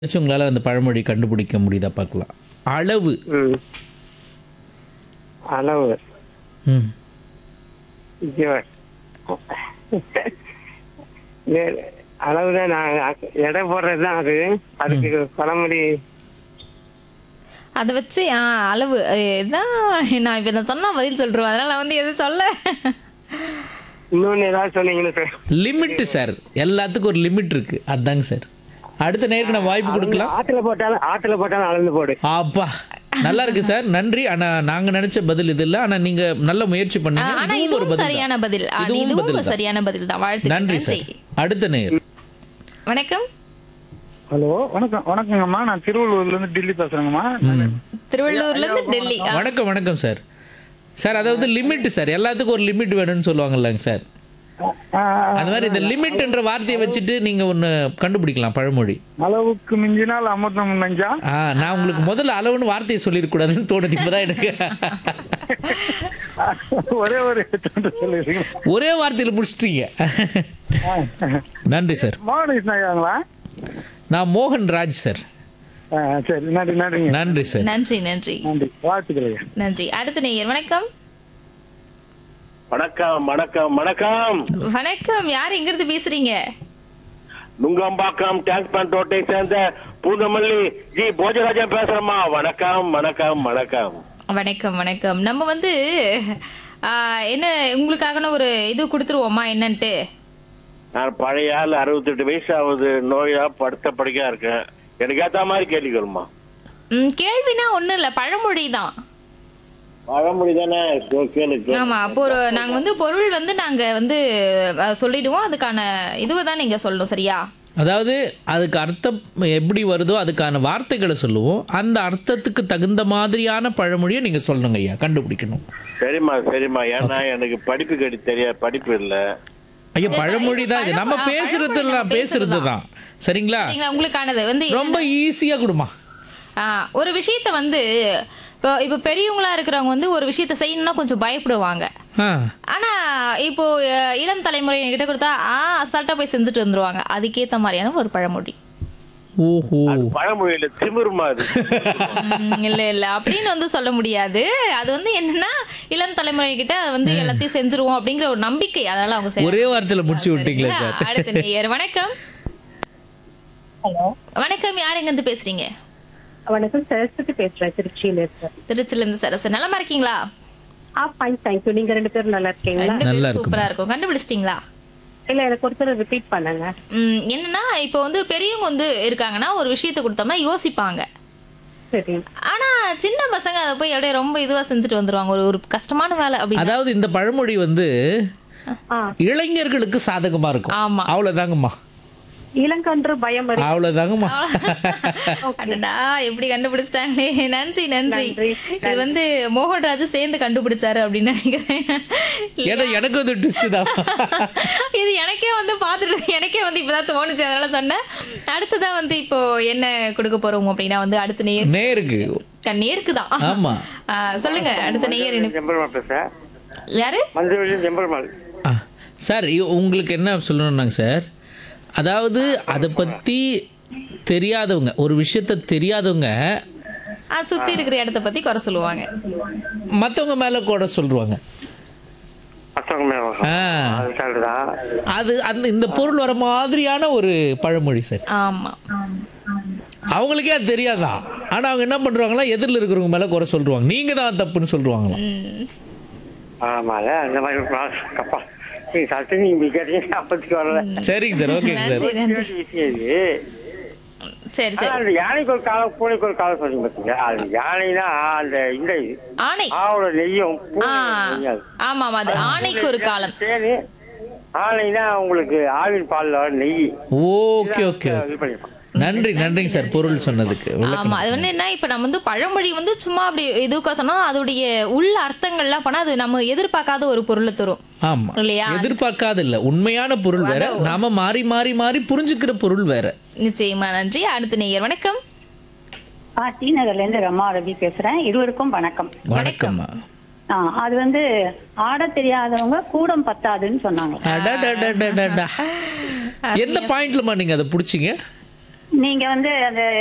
வச்சு உங்களால் அந்த பழமொழி கண்டுபிடிக்க முடியுதா பார்க்கலாம் அளவு ம் அளவு ம் ஐயோ. வே- அளவுதான் நான் அ- எடை போடுறது தான் அது அதுக்கு பழமொழி அதை வச்சு ஆ அளவு இதான் நான் இப்போ இதை சொன்னா பதில் சொல்றேன் அதனால நான் வந்து எதுவும் சொல்ல இன்னொன்னு ஏதாவது சொன்னீங்கன்னு சார் லிமிட்டு சார் எல்லாத்துக்கும் ஒரு லிமிட் இருக்கு அதாங்க சார் அடுத்த நேருக்கு நான் வாய்ப்பு கொடுக்கலாம் ஆத்துல போட்டாலும் ஆத்துல போட்டாலும் அளந்து போடு அப்பா நல்லா இருக்கு சார் நன்றி ஆனா நாங்க நினைச்ச பதில் இது இல்ல ஆனா நீங்க நல்ல முயற்சி ஆ, பண்ணீங்க ஆனா இதுவும் ஒரு இதுவும் பதில் சரியான தான். பதில் ஆ, இதுவும் இதுவும் பதில் ஒரு தான். சரியான பதில் தான் வாழ்த்து நன்றி நன்றி சார் அடுத்த நேர் வணக்கம் ஹலோ வணக்கம் வணக்கங்கம்மா நான் திருவள்ளூர்ல இருந்து டெல்லி பேசுறேங்கம்மா திருவள்ளூர்ல இருந்து டெல்லி ஆ, வணக்கம் வணக்கம் சார் சார் அதாவது லிமிட் சார் எல்லாத்துக்கும் ஒரு லிமிட் வேணும்னு சொல்லுவாங்கல்லங்க சார் அந்த மாதிரி இந்த லிமிட்ன்ற வார்த்தையை வச்சுட்டு நீங்க ஒன்னு கண்டுபிடிக்கலாம் பழமொழி அளவுக்கு மிஞ்சினால் அமிர்தம் நஞ்சா ஆ நான் உங்களுக்கு முதல்ல அளவுன்னு வார்த்தையை சொல்லிடக்கூடாதுன்னு தோணுது இப்பதான் எனக்கு ஒரே ஒரு சொல்லிருக்கீங்க ஒரே வார்த்தையில முடிச்சிட்டீங்க நன்றி சார் மோகன் கிருஷ்ணாங்களா நான் மோகன் ராஜ் சார் சரி நன்றி நன்றிங்க நன்றி சார் நன்றி நன்றி நன்றி வாழ்த்துக்கள் நன்றி அடுத்த நேயர் வணக்கம் வணக்கம் வணக்கம் வணக்கம் வணக்கம் யார் எங்க இருந்து பேசுறீங்க நுங்கம்பாக்கம் டேங்க் பேண்ட் ரோட்டை சேர்ந்த பூந்தமல்லி ஜி போஜராஜன் பேசுறேம்மா வணக்கம் வணக்கம் வணக்கம் வணக்கம் வணக்கம் நம்ம வந்து ஆ, என்ன உங்களுக்காக ஒரு இது கொடுத்துருவோமா என்னன்ட்டு நான் பழைய ஆள் அறுபத்தெட்டு வயசு ஆகுது நோயா படுத்த படுக்கையா இருக்கேன் எனக்கு ஏத்த மாதிரி கேள்விக்கணுமா ம், கேள்வினா ஒண்ணும் இல்ல பழமொழி தான் பழமொழி தானே கேளு, கேளு கேளு. ஆமா அப்போ ஒரு நாங்க வந்து பொருள் வந்து நாங்க வந்து அ, சொல்லிடுவோம் அதுக்கான இதுவை தான் நீங்க சொல்லணும் சரியா அதாவது அதுக்கு அர்த்தம் எப்படி வருதோ அதுக்கான வார்த்தைகளை சொல்லுவோம் அந்த அர்த்தத்துக்கு தகுந்த மாதிரியான பழமொழியை நீங்க சொல்லணுங்க ஐயா கண்டுபிடிக்கணும் சரிம்மா சரிம்மா ஏன்னா எனக்கு படிப்பு கடி தெரியாது படிப்பு இல்ல ஐயா பழமொழி தான் இது நம்ம பழமொழி, பேசுறது பழமொழி எல்லாம் நம்ம பேசுறது தான் சரிங்களா சரிங்களா உங்களுக்கானது வந்து ரொம்ப ஈஸியா கொடுமா ஆ, ஒரு விஷயத்த வந்து இப்போ இப்போ பெரியவங்களா இருக்கிறவங்க வந்து ஒரு விஷயத்த செய்யணும்னா கொஞ்சம் பயப்படுவாங்க ஆ ஆனா இப்போ அ, இளம் தலைமுறை கிட்ட கொடுத்தா ஆ அசால்ட்டா போய் செஞ்சுட்டு வந்துருவாங்க அதுக்கேத்த மாதிரியான ஒரு பழமொழி ஓஹோ பழமொழியில திமிருமா அது ம், இல்ல இல்ல அப்படின்னு வந்து சொல்ல முடியாது அது வந்து என்னன்னா இளம் தலைமுறை கிட்ட அது வந்து எல்லாத்தையும் செஞ்சுருவோம் அப்படிங்கிற ஒரு நம்பிக்கை அதனால அவங்க செய்றாங்க. ஒரே வார்த்தையில முடிச்சு விட்டீங்களே சரிங்களா? சார் அடுத்த நேயர் வணக்கம் ஹலோ வணக்கம் யார் எங்க இருந்து பேசுறீங்க வணக்கம் சரஸ்வதி பேசுறேன் திருச்சியில இருந்து திருச்சில இருந்து சரசு நலமா இருக்கீங்களா ஆ ஃபைன் தேங்க்யூ நீங்க ரெண்டு பேரும் நல்லா இருக்கீங்களா ரெண்டு நல்லா பேரும் இருக்குமா. சூப்பரா இருக்கும் கண்டுபிடிச்சிட்டீங்களா இல்ல எனக்கு ஒருத்தர் ரிப்பீட் பண்ணுங்க ம், என்னன்னா இப்போ வந்து பெரியவங்க வந்து இருக்காங்கன்னா ஒரு விஷயத்த கொடுத்தோம்னா யோசிப்பாங்க சரி ஆனா சின்ன பசங்க அதை போய் அப்படியே ரொம்ப இதுவா செஞ்சுட்டு வந்துருவாங்க ஒரு ஒரு கஷ்டமான வேலை அப்படின்னு அதாவது இந்த பழமொழி வந்து ஆ இளைஞர்களுக்கு சாதகமா இருக்கும் ஆமா. அவ்வளவுதாங்கம்மா இளங்கன்று பயம் அறி- அவ்வளவுதாங்கம்மா அடடா எப்படி கண்டுபிடிச்சிட்டாங்களே நன்றி நன்றி நன்றி, இது வந்து மோகன்ராஜ் சேர்ந்து கண்டுபிடிச்சாரு அப்படின்னு நினைக்கிறேன் ஏன்னா எனக்கு வந்து ட்விஸ்ட் தான் இது எனக்கே வந்து பார்த்துட்டு எனக்கே வந்து இப்பதான் தோணுச்சு அதனால சொன்னேன் அடுத்ததா வந்து இப்போ என்ன கொடுக்க போறோம் அப்படின்னா வந்து அடுத்த நேர் நேருக்கு நேருக்கு தான் ஆமா சொல்லுங்க அடுத்த நேயர் என்ன- செம்பெருமாள் பேசுறேன் யாரு மஞ்சள் செம்பெருமாள் ஆ, சார் இ- உங்களுக்கு என்ன சொல்லணும்னாங்க சார் அதாவது அதை பற்றி தெரியாதவங்க ஒரு விஷயத்த தெரியாதவங்க ஆ, சுத்தி இருக்கிற இடத்த பத்தி குறை சொல்லுவாங்க மற்றவங்க மேலே கூட சொல்லுவாங்க மற்றவங்க மேல ஆ அது சொல்றதான் அது அந்த இந்த பொருள் வர மாதிரியான ஒரு பழமொழி சார் ஆமா அவங்களுக்கே அது தெரியாதான் ஆனால் அவங்க என்ன பண்ணுறாங்களா எதிரில் இருக்கிறவங்க மேலே குறை சொல்லுவாங்க நீங்கள் தான் தப்புன்னு சொல்லுவாங்களாம் ம். ஆமால அந்த மாதிரி ப்ராசஸ் கப்பா நீங்க சத்து நீங்க கேட்டீங்க அப்பத்துக்கு வரல சரிங்க சார் ஓகேங்க சார் நன்றி நன்றி விஷயம் இது சரி ஆனா சரி அந்த யானைக்கு ஒரு காலம் பூனைக்கு ஒரு காலம் சொல்றீங்க பாத்தீங்களா அது யானைனா அந்த இந்த இது ஆணை ஆவோட நெய்யும் ஆ பூனை நெய்யும் அது. ஆமா ஆமா அது ஆணைக்கு ஒரு காலம் தேனு ஆனைனா உங்களுக்கு ஆவின் பால்ல வர நெய் ஓகே ஓகே இது பண்ணிருப்பாங்க நன்றி நன்றிங்க சார் பொருள் சொன்னதுக்கு ஆமா விளக்கம் அது வந்து என்ன இப்ப நம்ம வந்து பழமொழி வந்து சும்மா அப்படி இதுக்கா சொன்னா அதோடைய உள்ள அர்த்தங்கள்லாம் பண்ணா அது நம்ம எதிர்பார்க்காத ஒரு பொருளை தரும் ஆமா இல்லையா? எதிர்பார்க்காத இல்ல உண்மையான பொருள் வேற நாம மாறி மாறி மாறி புரிஞ்சுக்கிற பொருள் வேற நிச்சயமா நன்றி அடுத்த நேயர் வணக்கம் ஆ டி நகர்ல இருந்து ரமா ரவி பேசுறேன் இருவருக்கும் வணக்கம் வணக்கம்மா ஆ, அது வந்து ஆட தெரியாதவங்க கூடம் பத்தாதுன்னு சொன்னாங்க அடடடடடடா. எந்த பாயிண்ட்லமா நீங்க அதை புடிச்சீங்க நீங்க வந்து அந்த